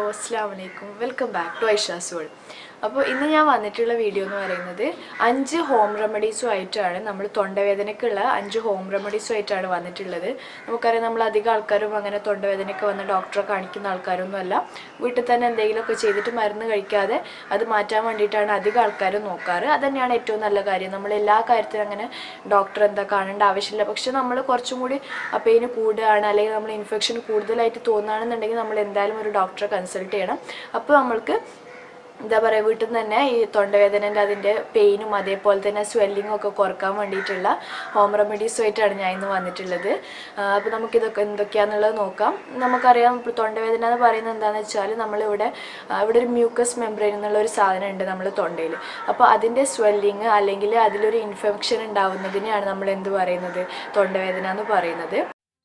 അസ്സാം വലൈക്കും welcome back to Aisha's world അപ്പോൾ ഇന്ന് ഞാൻ വന്നിട്ടുള്ള വീഡിയോ എന്ന് പറയുന്നത് അഞ്ച് ഹോം റെമഡീസും ആയിട്ടാണ് നമ്മൾ തൊണ്ടവേദനയ്ക്കുള്ള അഞ്ച് ഹോം റെമഡീസും ആയിട്ടാണ് വന്നിട്ടുള്ളത് നമുക്കറിയാം നമ്മൾ അധികം ആൾക്കാരും അങ്ങനെ തൊണ്ടവേദനയ്ക്ക് വന്ന് ഡോക്ടറെ കാണിക്കുന്ന ആൾക്കാരൊന്നും അല്ല വീട്ടിൽ തന്നെ എന്തെങ്കിലുമൊക്കെ ചെയ്തിട്ട് മരുന്ന് കഴിക്കാതെ അത് മാറ്റാൻ വേണ്ടിയിട്ടാണ് അധികം ആൾക്കാരും നോക്കാറ് അത് തന്നെയാണ് ഏറ്റവും നല്ല കാര്യം നമ്മൾ എല്ലാ കാര്യത്തിലും അങ്ങനെ ഡോക്ടർ എന്താ കാണേണ്ട ആവശ്യമില്ല പക്ഷെ നമ്മൾ കുറച്ചും കൂടി പെയിന് കൂടുകയാണ് അല്ലെങ്കിൽ നമ്മൾ ഇൻഫെക്ഷൻ കൂടുതലായിട്ട് തോന്നുകയാണെന്നുണ്ടെങ്കിൽ നമ്മൾ എന്തായാലും ഒരു ഡോക്ടറെ കൺസൾട്ട് ചെയ്യണം അപ്പോൾ നമ്മൾക്ക് എന്താ പറയുക വീട്ടിൽ നിന്ന് തന്നെ ഈ തൊണ്ടവേദനൻ്റെ അതിൻ്റെ പെയിനും അതേപോലെ തന്നെ സ്വെല്ലിങ്ങും ഒക്കെ കുറക്കാൻ വേണ്ടിയിട്ടുള്ള ഹോം റെമഡീസുമായിട്ടാണ് ഞാൻ ഇന്ന് വന്നിട്ടുള്ളത് അപ്പോൾ നമുക്കിതൊക്കെ എന്തൊക്കെയാണെന്നുള്ളത് നോക്കാം നമുക്കറിയാം ഇപ്പോൾ തൊണ്ടവേദന എന്ന് പറയുന്നത് എന്താണെന്ന് വെച്ചാൽ നമ്മളിവിടെ ആ, ഇവിടെ ഒരു മ്യൂക്കസ് മെംബ്രെയിൻ എന്നുള്ള ഒരു സാധനം ഉണ്ട് നമ്മൾ തൊണ്ടയിൽ അപ്പോൾ അതിൻ്റെ സ്വെല്ലിങ് അല്ലെങ്കിൽ അതിലൊരു ഇൻഫെക്ഷൻ ഉണ്ടാവുന്നതിനെയാണ് നമ്മൾ എന്ത് പറയുന്നത് തൊണ്ടവേദന എന്ന് പറയുന്നത്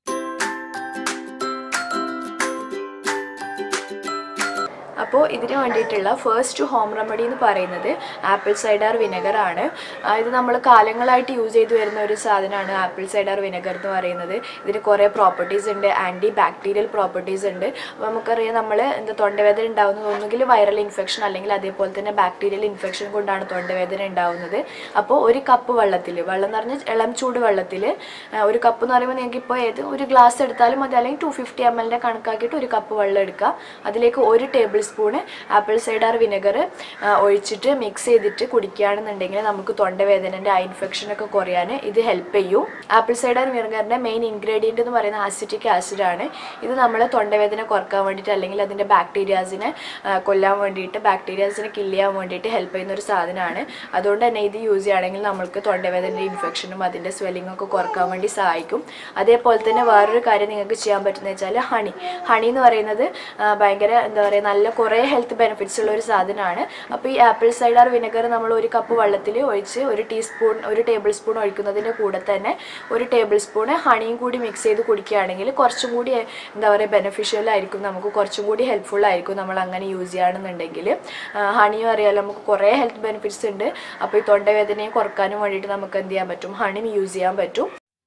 അപ്പോൾ ഇതിന് വേണ്ടിയിട്ടുള്ള ഫസ്റ്റ് ഹോം റെമഡി എന്ന് പറയുന്നത് ആപ്പിൾ സൈഡർ വിനെഗർ ആണ് ആ, ഇത് നമ്മൾ കാലങ്ങളായിട്ട് യൂസ് ചെയ്ത് വരുന്ന ഒരു സാധനമാണ് ആപ്പിൾ സൈഡർ വിനെഗർ എന്ന് പറയുന്നത് ഇതിന് കുറേ പ്രോപ്പർട്ടീസ് ഉണ്ട് ആൻറ്റി ബാക്ടീരിയൽ പ്രോപ്പർട്ടീസ് ഉണ്ട് അപ്പോൾ നമുക്കറിയാം നമ്മൾ എന്താ തൊണ്ടവേദന ഉണ്ടാകുന്നത് ഒന്നുകിൽ വൈറൽ ഇൻഫെക്ഷൻ അല്ലെങ്കിൽ അതേപോലെ തന്നെ ബാക്ടീരിയൽ ഇൻഫെക്ഷൻ കൊണ്ടാണ് തൊണ്ടവേദന ഉണ്ടാകുന്നത് അപ്പോൾ ഒരു കപ്പ് വെള്ളത്തിൽ വെള്ളം എന്ന് പറഞ്ഞാൽ ഇളം ചൂട് വെള്ളത്തിൽ ഒരു കപ്പ് എന്ന് പറയുമ്പോൾ നിങ്ങൾക്ക് ഇപ്പോൾ ഏത് ഒരു ഗ്ലാസ് എടുത്താലും മതി അല്ലെങ്കിൽ ടു ഫിഫ്റ്റി എം എല്ലിൻ്റെ കണക്കാക്കിയിട്ട് ഒരു കപ്പ് വെള്ളം എടുക്കുക അതിലേക്ക് ഒരു tablespoon apple cider vinegar ഒഴിച്ചിട്ട് മിക്സ് ചെയ്തിട്ട് കുടിക്കുകയാണെന്നുണ്ടെങ്കിൽ നമുക്ക് തൊണ്ടവേദനൻ്റെ ആ ഇൻഫെക്ഷനൊക്കെ കുറയാൻ ഇത് ഹെൽപ്പ് ചെയ്യും ആപ്പിൾ സൈഡർ വിനെഗറിൻ്റെ മെയിൻ ഇൻഗ്രീഡിയൻറ്റ് എന്ന് പറയുന്ന ആസിറ്റിക് ആസിഡാണ് ഇത് നമ്മൾ തൊണ്ടവേദന കുറക്കാൻ വേണ്ടിയിട്ട് അല്ലെങ്കിൽ അതിൻ്റെ ബാക്ടീരിയാസിനെ കൊല്ലാൻ വേണ്ടിയിട്ട് ബാക്ടീരിയാസിനെ കില്ല് ചെയ്യാൻ വേണ്ടിയിട്ട് ഹെൽപ്പ് ചെയ്യുന്ന ഒരു സാധനമാണ് അതുകൊണ്ട് തന്നെ ഇത് യൂസ് ചെയ്യുകയാണെങ്കിൽ നമ്മൾക്ക് തൊണ്ടവേദനയുടെ ഇൻഫെക്ഷനും അതിൻ്റെ സ്വെല്ലിംഗ് ഒക്കെ കുറക്കാൻ വേണ്ടി സഹായിക്കും അതേപോലെ തന്നെ വേറൊരു കാര്യം നിങ്ങൾക്ക് ചെയ്യാൻ പറ്റുന്നത് വെച്ചാൽ ഹണി ഹണി എന്ന് പറയുന്നത് ആ, ഭയങ്കര എന്താ പറയുക നല്ല കുറേ ഹെൽത്ത് ബെനിഫിറ്റ്സ് ഉള്ള ഒരു സാധനമാണ് അപ്പോൾ ഈ ആപ്പിൾ സൈഡർ വിനെഗർ നമ്മൾ ഒരു കപ്പ് വെള്ളത്തിൽ ഒഴിച്ച് ഒരു ടീസ്പൂൺ ഒരു ടേബിൾ സ്പൂൺ ഒഴിക്കുന്നതിൻ്റെ കൂടെ തന്നെ ഒരു ടേബിൾ സ്പൂണ് ഹണിയും കൂടി മിക്സ് ചെയ്ത് കുടിക്കുകയാണെങ്കിൽ കുറച്ചും കൂടി എന്താ പറയുക ബെനിഫിഷ്യൽ ആയിരിക്കും നമുക്ക് കുറച്ചും കൂടി ഹെൽപ്ഫുൾ ആയിരിക്കും നമ്മൾ അങ്ങനെ യൂസ് ചെയ്യുകയാണെന്നുണ്ടെങ്കിൽ ഹണിയും അറിയാലോ നമുക്ക് കുറേ ഹെൽത്ത് ബെനിഫിറ്റ്സ് ഉണ്ട് അപ്പോൾ ഈ തൊണ്ടവേദനയെ കുറക്കാനും വേണ്ടിയിട്ട് നമുക്ക് എന്ത് ചെയ്യാൻ പറ്റും ഹണി യൂസ് ചെയ്യാൻ പറ്റും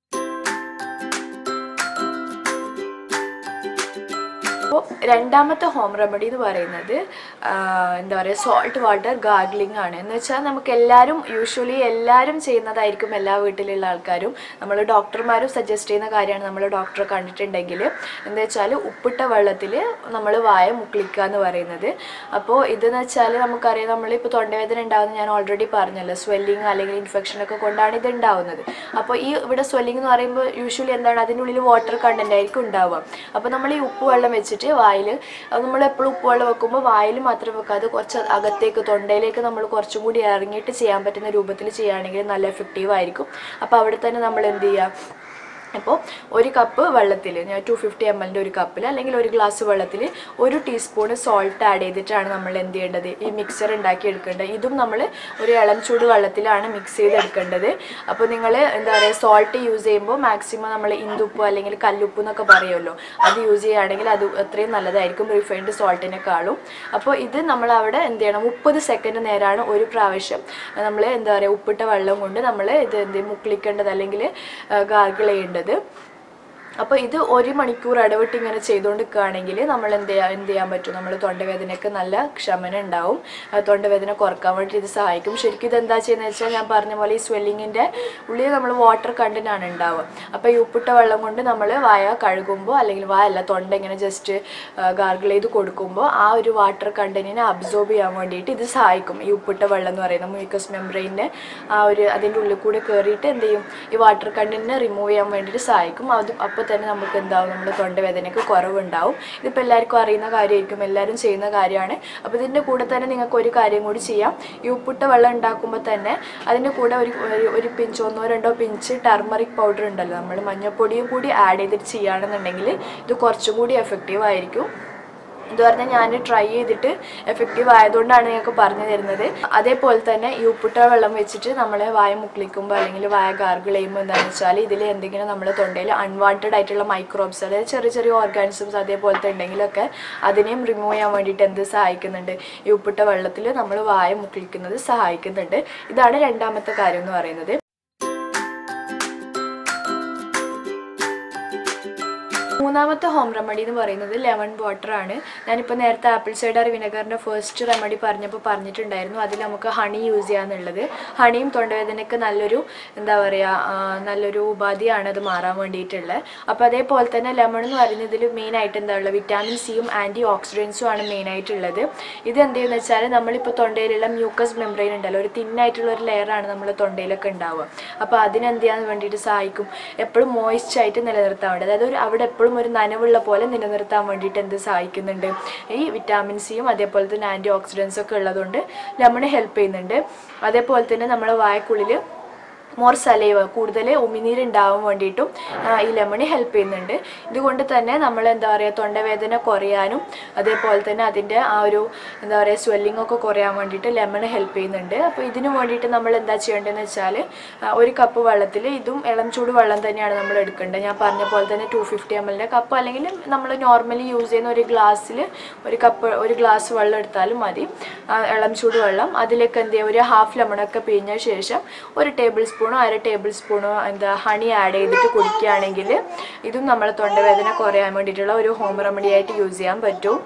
അപ്പോൾ രണ്ടാമത്തെ ഹോം റെമഡി എന്ന് പറയുന്നത് ആ, എന്താ പറയുക സോൾട്ട് വാട്ടർ ഗാർഗ്ലിംഗ് ആണ് എന്ന് വെച്ചാൽ നമുക്ക് എല്ലാവരും യൂഷ്വലി എല്ലാവരും ചെയ്യുന്നതായിരിക്കും എല്ലാ വീട്ടിലുള്ള ആൾക്കാരും നമ്മൾ ഡോക്ടർമാരും സജസ്റ്റ് ചെയ്യുന്ന കാര്യമാണ് നമ്മൾ ഡോക്ടറെ കണ്ടിട്ടുണ്ടെങ്കിൽ എന്താ വെച്ചാൽ ഉപ്പിട്ട വെള്ളത്തിൽ നമ്മൾ വായ മുക്ലിക്കുക എന്ന് പറയുന്നത് അപ്പോൾ ഇതെന്ന് വെച്ചാൽ നമുക്കറിയാം നമ്മളിപ്പോൾ തൊണ്ടവേദന ഉണ്ടാകുന്നത് ഞാൻ ഓൾറെഡി പറഞ്ഞല്ലോ സ്വെല്ലിങ് അല്ലെങ്കിൽ ഇൻഫെക്ഷൻ ഒക്കെ കൊണ്ടാണ് ഇത് ഉണ്ടാവുന്നത് അപ്പോൾ ഈ ഇവിടെ സ്വെല്ലിംഗ് എന്ന് പറയുമ്പോൾ യൂഷ്വലി എന്താണ് അതിൻ്റെ ഉള്ളിൽ വാട്ടർ കണ്ടന്റ് ആയിരിക്കും ഉണ്ടാവുക അപ്പോൾ നമ്മൾ ഈ ഉപ്പ് വെള്ളം വെച്ചിട്ട് വായിൽ നമ്മൾ എപ്പോഴും ഉപ്പ് വെള്ളം വെക്കുമ്പോൾ വായിൽ മാത്രം വെക്കാതെ കുറച്ച് അകത്തേക്ക് തൊണ്ടയിലേക്ക് നമ്മൾ കുറച്ചും കൂടി ഇറങ്ങിയിട്ട് ചെയ്യാൻ പറ്റുന്ന രൂപത്തിൽ ചെയ്യുകയാണെങ്കിൽ നല്ല എഫക്റ്റീവ് ആയിരിക്കും അപ്പോൾ അവിടെ തന്നെ നമ്മൾ എന്ത് ചെയ്യുക അപ്പോൾ ഒരു കപ്പ് വെള്ളത്തിൽ ഞാൻ ടു ഫിഫ്റ്റി എം എല്ലിൻ്റെ ഒരു കപ്പിൽ അല്ലെങ്കിൽ ഒരു ഗ്ലാസ് വെള്ളത്തിൽ ഒരു ടീസ്പൂൺ സോൾട്ട് ആഡ് ചെയ്തിട്ടാണ് നമ്മൾ എന്ത് ചെയ്യേണ്ടത് ഈ മിക്സർ ഉണ്ടാക്കി എടുക്കേണ്ടത് ഇതും നമ്മൾ ഒരു ഇളം ചൂട് വെള്ളത്തിലാണ് മിക്സ് ചെയ്തെടുക്കേണ്ടത് അപ്പോൾ നിങ്ങൾ എന്താ പറയുക സോൾട്ട് യൂസ് ചെയ്യുമ്പോൾ മാക്സിമം നമ്മൾ ഇന്ദുപ്പ് അല്ലെങ്കിൽ കല്ലുപ്പ് എന്നൊക്കെ പറയുമല്ലോ അത് യൂസ് ചെയ്യുകയാണെങ്കിൽ അത് അത്രയും നല്ലതായിരിക്കും റിഫൈൻഡ് സോൾട്ടിനെക്കാളും അപ്പോൾ ഇത് നമ്മൾ അവിടെ എന്ത് ചെയ്യണം മുപ്പത് സെക്കൻഡ് നേരമാണ് ഒരു പ്രാവശ്യം നമ്മൾ എന്താ പറയുക ഉപ്പിട്ട വെള്ളം കൊണ്ട് നമ്മൾ ഇത് എന്ത് ചെയ്യും, മുക്ലിക്കേണ്ടത് അല്ലെങ്കിൽ ഗാർഗിൾ ചെയ്യേണ്ടത് അപ്പോൾ ഇത് ഒരു മണിക്കൂർ ഇടവിട്ട് ഇങ്ങനെ ചെയ്തുകൊണ്ടിരിക്കുകയാണെങ്കിൽ നമ്മൾ എന്ത് ചെയ്യാൻ എന്ത് ചെയ്യാൻ പറ്റും നമ്മൾ തൊണ്ടവേദനയ്ക്ക് നല്ല ക്ഷമനം ഉണ്ടാവും ആ തൊണ്ടവേദന കുറക്കാൻ വേണ്ടി ഇത് സഹായിക്കും ശരിക്കും ഇത് എന്താ ചെയ്യുന്നത് വെച്ചാൽ ഞാൻ പറഞ്ഞ പോലെ ഈ സ്വെല്ലിങ്ങിൻ്റെ ഉള്ളിൽ നമ്മൾ വാട്ടർ കണ്ടൻ്റാണ് ഉണ്ടാവുക അപ്പോൾ ഈ ഉപ്പിട്ട വെള്ളം കൊണ്ട് നമ്മൾ വായ കഴുകുമ്പോൾ അല്ലെങ്കിൽ വായല്ല തൊണ്ട ഇങ്ങനെ ജസ്റ്റ് ഗാർഗിൾ ചെയ്ത് കൊടുക്കുമ്പോൾ ആ ഒരു വാട്ടർ കണ്ടന്റിനെ അബ്സോർബ് ചെയ്യാൻ വേണ്ടിയിട്ട് ഇത് സഹായിക്കും ഈ ഉപ്പിട്ട വെള്ളം എന്ന് പറയുന്നത് മ്യൂക്കസ് മെംബ്രെയിനെ ആ ഒരു അതിൻ്റെ ഉള്ളിൽ കൂടെ കയറിയിട്ട് എന്ത് ചെയ്യും ഈ വാട്ടർ കണ്ടന്റിനെ റിമൂവ് ചെയ്യാൻ വേണ്ടിയിട്ട് സഹായിക്കും അത് അപ്പോൾ തന്നെ നമുക്ക് എന്താവും നമ്മുടെ തൊണ്ടവേദനയ്ക്ക് കുറവുണ്ടാവും ഇതിപ്പോൾ എല്ലാവർക്കും അറിയുന്ന കാര്യമായിരിക്കും എല്ലാവരും ചെയ്യുന്ന കാര്യമാണ് അപ്പോൾ ഇതിൻ്റെ കൂടെ തന്നെ നിങ്ങൾക്ക് ഒരു കാര്യം കൂടി ചെയ്യാം ഈ ഉപ്പിട്ട വെള്ളം ഉണ്ടാക്കുമ്പോൾ തന്നെ അതിൻ്റെ കൂടെ ഒരു ഒരു- ഒരു പിഞ്ച് ഒന്നോ രണ്ടോ പിഞ്ച് ടർമറിക് പൗഡർ ഉണ്ടല്ലോ നമ്മൾ മഞ്ഞൾപ്പൊടിയും കൂടി ആഡ് ചെയ്തിട്ട് ചെയ്യുകയാണെന്നുണ്ടെങ്കിൽ ഇത് കുറച്ചും കൂടി എഫക്റ്റീവ് ആയിരിക്കും ഇത് പറഞ്ഞാൽ ഞാൻ ട്രൈ ചെയ്തിട്ട് എഫക്റ്റീവ് ആയതുകൊണ്ടാണ് നിങ്ങൾക്ക് പറഞ്ഞു തരുന്നത് അതേപോലെ തന്നെ ഈ ഉപ്പിട്ട വെള്ളം വെച്ചിട്ട് നമ്മൾ വായ മുക്ലിക്കുമ്പോൾ അല്ലെങ്കിൽ വായ ഗാർഗിൾ ചെയ്യുമ്പോൾ എന്താണെന്ന് വെച്ചാൽ ഇതിൽ എന്തെങ്കിലും നമ്മുടെ തൊണ്ടയിൽ അൺവാണ്ടഡ് ആയിട്ടുള്ള മൈക്രോബ്സ് അതായത് ചെറിയ ചെറിയ ഓർഗാനിസംസ് അതേപോലത്തെ ഉണ്ടെങ്കിലൊക്കെ അതിനെയും റിമൂവ് ചെയ്യാൻ വേണ്ടിയിട്ട് എന്ത് സഹായിക്കുന്നുണ്ട് ഈ ഉപ്പിട്ട വെള്ളത്തിൽ നമ്മൾ വായ മുക്ലിക്കുന്നത് സഹായിക്കുന്നുണ്ട് ഇതാണ് രണ്ടാമത്തെ കാര്യം എന്ന് പറയുന്നത് മൂന്നാമത്തെ ഹോം റെമഡി എന്ന് പറയുന്നത് ലെമൺ വാട്ടർ ആണ് ഞാനിപ്പോൾ നേരത്തെ ആപ്പിൾ സൈഡർ വിനെഗറിൻ്റെ ഫസ്റ്റ് റെമഡി പറഞ്ഞപ്പോൾ പറഞ്ഞിട്ടുണ്ടായിരുന്നു അതിൽ നമുക്ക് ഹണി യൂസ് ചെയ്യാന്നുള്ളത് ഹണിയും തൊണ്ടവേദനയ്ക്ക് നല്ലൊരു എന്താ പറയുക നല്ലൊരു ഉപാധിയാണ് അത് മാറാൻ വേണ്ടിയിട്ടുള്ളത് അപ്പോൾ അതേപോലെ തന്നെ ലെമൺ എന്ന് പറയുന്നതിൽ മെയിനായിട്ട് എന്താ ഉള്ളത് വിറ്റാമിൻ സിയും ആൻറ്റി ഓക്സിഡൻസും ആണ് മെയിനായിട്ടുള്ളത് ഇത് എന്ത് ചെയ്യുന്നത് വെച്ചാൽ നമ്മളിപ്പോൾ തൊണ്ടയിലുള്ള മ്യൂക്കസ് മെംബ്രെയിൻ ഉണ്ടല്ലോ ഒരു തിന്നായിട്ടുള്ള ഒരു ലെയറാണ് നമ്മൾ തൊണ്ടയിലൊക്കെ ഉണ്ടാവുക അപ്പോൾ അതിനെന്ത് ചെയ്യാൻ വേണ്ടിയിട്ട് സഹായിക്കും എപ്പോഴും മോയിസ്റ്റ് ആയിട്ട് നിലനിർത്താൻ വേണ്ടി അതായത് ഒരു അവിടെ എപ്പോഴും ഒരു നനവുള്ള പോലെ നിലനിർത്താൻ വേണ്ടിയിട്ട് എന്ത് സഹായിക്കുന്നുണ്ട് ഈ വിറ്റാമിൻ സിയും അതേപോലെ തന്നെ ആൻറ്റി ഓക്സിഡൻസും ഒക്കെ ഉള്ളതുകൊണ്ട് ലെമൺ ഹെൽപ്പ് ചെയ്യുന്നുണ്ട് അതേപോലെ തന്നെ നമ്മുടെ വായക്കുള്ളിൽ മോർ സലൈവ കൂടുതൽ ഉമിനീര് ഉണ്ടാവാൻ വേണ്ടിയിട്ടും ആ, ഈ ലെമൺ ഹെൽപ്പ് ചെയ്യുന്നുണ്ട് ഇതുകൊണ്ട് തന്നെ നമ്മൾ എന്താ പറയുക തൊണ്ടവേദന കുറയാനും അതേപോലെ തന്നെ അതിൻ്റെ ആ ഒരു എന്താ പറയുക സ്വെല്ലിംഗ് ഒക്കെ കുറയാൻ വേണ്ടിയിട്ട് ലെമൺ ഹെൽപ്പ് ചെയ്യുന്നുണ്ട് അപ്പോൾ ഇതിനു വേണ്ടിയിട്ട് നമ്മൾ എന്താ ചെയ്യേണ്ടതെന്ന് വെച്ചാൽ ആ, ഒരു കപ്പ് വെള്ളത്തിൽ ഇതും ഇളം ചൂട് വെള്ളം തന്നെയാണ് നമ്മൾ എടുക്കേണ്ടത് ഞാൻ പറഞ്ഞ പോലെ തന്നെ ടു ഫിഫ്റ്റി എം എല്ലിൻ്റെ കപ്പ് അല്ലെങ്കിൽ നമ്മൾ നോർമലി യൂസ് ചെയ്യുന്ന ഒരു ഗ്ലാസ്സിൽ ഒരു കപ്പ് ഒരു ഗ്ലാസ് വെള്ളം എടുത്താലും മതി ആ, ഇളം ചൂട് വെള്ളം അതിലേക്ക് എന്ത് ചെയ്യുക ഒരു ഹാഫ് ലെമണൊക്കെ പിഴിഞ്ഞ ശേഷം ഒരു ടേബിൾ സ്പൂണോ അര ടേബിൾ സ്പൂണോ എന്താ ഹണി ആഡ് ചെയ്തിട്ട് കുടിക്കുകയാണെങ്കിൽ ഇതും നമ്മളെ തൊണ്ടവേദന കുറയാൻ വേണ്ടിയിട്ടുള്ള ഒരു ഹോം റെമഡി ആയിട്ട് യൂസ് ചെയ്യാൻ പറ്റും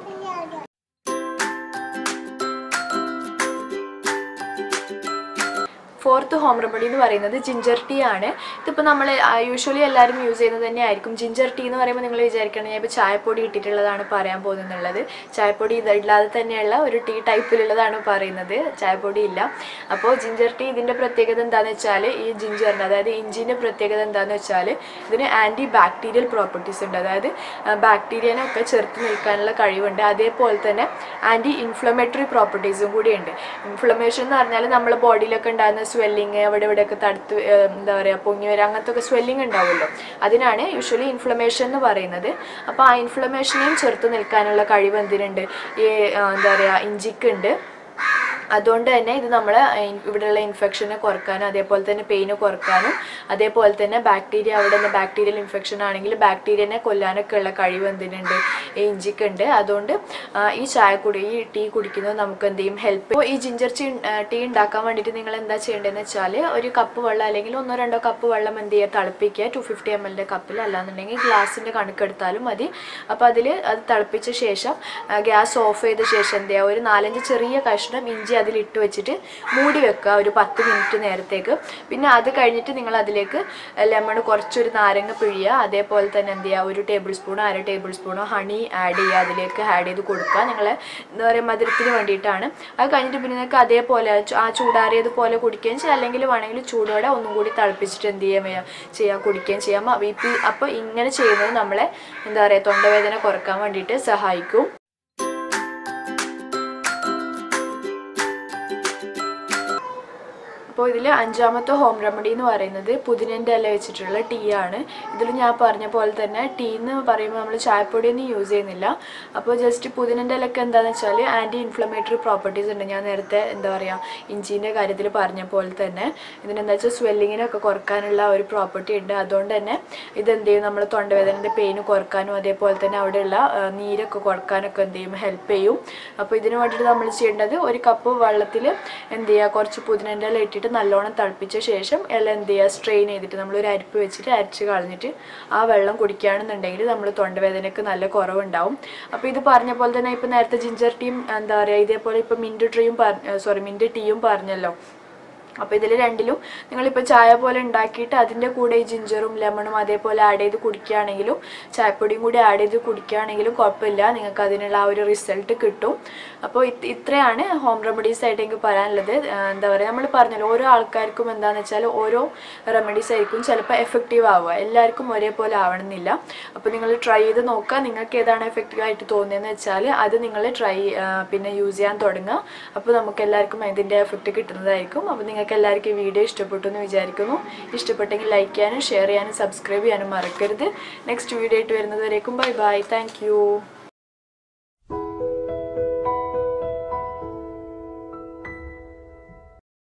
ഫോർത്ത് ഹോം റെമഡി എന്ന് പറയുന്നത് ജിഞ്ചർ ടീ ആണ് ഇതിപ്പോൾ നമ്മൾ യൂഷ്വലി എല്ലാവരും യൂസ് ചെയ്യുന്നത് തന്നെ ആയിരിക്കും ജിഞ്ചർ ടീ എന്ന് പറയുമ്പോൾ നിങ്ങൾ വിചാരിക്കണം ഞാൻ ഇപ്പോൾ ചായപ്പൊടി ഇട്ടിട്ടുള്ളതാണ് പറയാൻ പോകുന്നുള്ളത് ചായപ്പൊടി ഇതില്ലാതെ തന്നെയുള്ള ഒരു ടീ ടൈപ്പിലുള്ളതാണ് പറയുന്നത് ചായപ്പൊടി ഇല്ല അപ്പോൾ ജിഞ്ചർ ടീ ഇതിൻ്റെ പ്രത്യേകത എന്താണെന്ന് വെച്ചാൽ ഈ ജിഞ്ചറിൻ്റെ അതായത് ഇഞ്ചിൻ്റെ പ്രത്യേകത എന്താണെന്ന് വെച്ചാൽ ഇതിന് ആൻറ്റി ബാക്ടീരിയൽ പ്രോപ്പർട്ടീസ് ഉണ്ട് അതായത് ബാക്ടീരിയനെ ഒക്കെ ചെറുത്ത് നിൽക്കാനുള്ള കഴിവുണ്ട് അതേപോലെ തന്നെ ആൻറ്റി ഇൻഫ്ലമേറ്ററി പ്രോപ്പർട്ടീസും കൂടിയുണ്ട് ഇൻഫ്ലമേഷൻ എന്ന് പറഞ്ഞാൽ നമ്മുടെ ബോഡിയിലൊക്കെ ഉണ്ടാകുന്ന സ്വെല്ലിങ് അവിടെ ഇവിടെയൊക്കെ തടുത്ത് ഏഹ്, എന്താ പറയുക പൊങ്ങി വരിക അങ്ങനത്തെ ഒക്കെ സ്വെല്ലിങ് ഉണ്ടാവുമല്ലോ അതിനാണ് യൂഷ്വലി ഇൻഫ്ലമേഷൻ എന്ന് പറയുന്നത് അപ്പോൾ ആ ഇൻഫ്ലമേഷനെയും ചെറുത്ത് നിൽക്കാനുള്ള കഴിവ് എന്തിനുണ്ട് ഈ ആ, എന്താ പറയുക ഇഞ്ചിക്കുണ്ട് അതുകൊണ്ട് തന്നെ ഇത് നമ്മൾ ഇവിടെയുള്ള ഇൻഫെക്ഷനെ കുറക്കാനും അതേപോലെ തന്നെ പെയിന് കുറക്കാനും അതേപോലെ തന്നെ ബാക്ടീരിയ അവിടെ നിന്ന് ബാക്ടീരിയൽ ഇൻഫെക്ഷൻ ആണെങ്കിൽ ബാക്ടീരിയനെ കൊല്ലാനൊക്കെ ഉള്ള കഴിവ് എന്തിനുണ്ട് ഈ ഇഞ്ചിക്കുണ്ട് അതുകൊണ്ട് ആ, ഈ ചായ കുടി ഈ ടീ കുടിക്കുന്നത് നമുക്ക് എന്ത് ചെയ്യും ഹെൽപ്പ് ഇപ്പോൾ ഈ ജിഞ്ചർ ടീ ടീ ഉണ്ടാക്കാൻ വേണ്ടിയിട്ട് നിങ്ങൾ എന്താ ചെയ്യേണ്ടതെന്ന് വെച്ചാൽ ഒരു കപ്പ് വെള്ളം അല്ലെങ്കിൽ ഒന്നോ രണ്ടോ കപ്പ് വെള്ളം എന്ത് ചെയ്യുക തിളപ്പിക്കുക ടു ഫിഫ്റ്റി എം എല്ലിൻ്റെ കപ്പിൽ അല്ലാന്നുണ്ടെങ്കിൽ ഗ്ലാസിൻ്റെ കണക്കെടുത്താലും മതി അപ്പോൾ അതിൽ അത് തിളപ്പിച്ച ശേഷം ഗ്യാസ് ഓഫ് ചെയ്ത ശേഷം എന്ത് ചെയ്യുക ഒരു നാലഞ്ച് ചെറിയ കഷ്ണം ഇഞ്ചി അതിൽ ഇട്ട് വെച്ചിട്ട് മൂടി വെക്കുക ഒരു പത്ത് മിനിറ്റ് നേരത്തേക്ക് പിന്നെ അത് കഴിഞ്ഞിട്ട് നിങ്ങൾ അതിലേക്ക് ലെമൺ കുറച്ചൊരു നാരങ്ങ പിഴിയുക അതേപോലെ തന്നെ എന്ത് ചെയ്യുക ഒരു ടേബിൾ സ്പൂണോ അര ടേബിൾ സ്പൂണോ ഹണി ആഡ് ചെയ്യുക അതിലേക്ക് ആഡ് ചെയ്ത് കൊടുക്കുക നിങ്ങൾ എന്താ പറയുക മധുരത്തിന് വേണ്ടിയിട്ടാണ് അത് കഴിഞ്ഞിട്ട് പിന്നെ നിങ്ങൾക്ക് അതേപോലെ ചു- ആ ചൂടാറിയതുപോലെ കുടിക്കുകയും ചെയ്യാം അല്ലെങ്കിൽ വേണമെങ്കിൽ ചൂടോടെ ഒന്നും കൂടി തിളപ്പിച്ചിട്ട് എന്ത് ചെയ്യാൻ വയ്യ- ചെയ്യാം കുടിക്കുകയും ചെയ്യാം അപ്പോൾ അപ്പോൾ ഇങ്ങനെ ചെയ്യുന്നത് നമ്മളെ എന്താ പറയുക തൊണ്ടവേദന കുറക്കാൻ വേണ്ടിയിട്ട് സഹായിക്കും അപ്പോൾ ഇതിൽ അഞ്ചാമത്തെ ഹോം റെമഡി എന്ന് പറയുന്നത് പുതിനൻ്റെ ഇല വെച്ചിട്ടുള്ള ടീ ആണ് ഇതിൽ ഞാൻ പറഞ്ഞ പോലെ തന്നെ ടീ എന്ന് പറയുമ്പോൾ നമ്മൾ ചായപ്പൊടിയൊന്നും യൂസ് ചെയ്യുന്നില്ല അപ്പോൾ ജസ്റ്റ് പുതിനൻ്റെ ഇലക്ക് എന്താണെന്ന് വെച്ചാൽ ആൻറ്റി ഇൻഫ്ലമേറ്ററി പ്രോപ്പർട്ടീസ് ഉണ്ട് ഞാൻ നേരത്തെ എന്താ പറയുക ഇഞ്ചീൻ്റെ കാര്യത്തിൽ പറഞ്ഞ പോലെ തന്നെ ഇതിനെന്താ വെച്ചാൽ സ്വെല്ലിങ്ങിനൊക്കെ കുറക്കാനുള്ള ഒരു പ്രോപ്പർട്ടി ഉണ്ട് അതുകൊണ്ട് തന്നെ ഇതെന്ത് ചെയ്യും നമ്മൾ തൊണ്ടവേദനൻ്റെ പെയിന് കുറക്കാനും അതേപോലെ തന്നെ അവിടെയുള്ള ആ, നീരൊക്കെ കുറക്കാനൊക്കെ എന്ത് ചെയ്യും ഹെൽപ്പ് ചെയ്യും അപ്പോൾ ഇതിന് വേണ്ടിയിട്ട് നമ്മൾ ചെയ്യേണ്ടത് ഒരു കപ്പ് വെള്ളത്തിൽ എന്ത് ചെയ്യുക കുറച്ച് പുതിനൻ്റെ ഇല ഇട്ടിട്ട് നല്ലോണം തിളപ്പിച്ച ശേഷം ഇല എന്ത് ചെയ്യുക സ്ട്രെയിൻ ചെയ്തിട്ട് നമ്മൾ ഒരു അരിപ്പ് വെച്ചിട്ട് അരച്ച് കളഞ്ഞിട്ട് ആ വെള്ളം കുടിക്കുകയാണെന്നുണ്ടെങ്കിൽ നമ്മൾ തൊണ്ടവേദനയ്ക്ക് നല്ല കുറവുണ്ടാവും അപ്പോൾ ഇത് പറഞ്ഞ പോലെ തന്നെ ഇപ്പോൾ നേരത്തെ ജിഞ്ചർ ടീം എന്താ പറയുക ഇതേപോലെ ഇപ്പോൾ മിൻറ്റ് ട്രീയും പറഞ്ഞ സോറി മിൻറ്റ് ടീയും പറഞ്ഞല്ലോ അപ്പോൾ ഇതിൽ രണ്ടിലും നിങ്ങളിപ്പോൾ ചായ പോലെ ഉണ്ടാക്കിയിട്ട് അതിൻ്റെ കൂടെ ഈ ജിഞ്ചറും ലെമണും അതേപോലെ ആഡ് ചെയ്ത് കുടിക്കുകയാണെങ്കിലും ചായപ്പൊടിയും കൂടി ആഡ് ചെയ്ത് കുടിക്കുകയാണെങ്കിലും കുഴപ്പമില്ല നിങ്ങൾക്ക് അതിനുള്ള ആ ഒരു റിസൾട്ട് കിട്ടും അപ്പോൾ ഇത് ഇത്രയാണ് ഹോം റെമഡീസ് ആയിട്ട് എനിക്ക് പറയാനുള്ളത് ആ, എന്താ പറയുക നമ്മൾ പറഞ്ഞല്ലോ ഓരോ ആൾക്കാർക്കും എന്താണെന്ന് വെച്ചാൽ ഓരോ റെമഡീസ് ആയിരിക്കും ചിലപ്പോൾ എഫക്റ്റീവ് ആവുക എല്ലാവർക്കും ഒരേപോലെ ആവണമെന്നില്ല അപ്പോൾ നിങ്ങൾ ട്രൈ ചെയ്ത് നോക്കുക നിങ്ങൾക്ക് ഏതാണ് എഫക്റ്റീവ് ആയിട്ട് തോന്നിയതെന്ന് വെച്ചാൽ അത് നിങ്ങൾ ട്രൈ പിന്നെ യൂസ് ചെയ്യാൻ തുടങ്ങുക അപ്പോൾ നമുക്ക് എല്ലാവർക്കും അതിൻ്റെ എഫക്റ്റ് കിട്ടുന്നതായിരിക്കും അപ്പോൾ നിങ്ങൾക്ക് എല്ലാവർക്കും ഈ വീഡിയോ ഇഷ്ടപ്പെട്ടു എന്ന് വിചാരിക്കുന്നു ഇഷ്ടപ്പെട്ടെങ്കിൽ ലൈക്ക് ചെയ്യാനും ഷെയർ ചെയ്യാനും സബ്സ്ക്രൈബ് ചെയ്യാനും മറക്കരുത് നെക്സ്റ്റ് വീഡിയോ ആയിട്ട് വരുന്നത് വരേക്കും ബൈ ബൈ താങ്ക്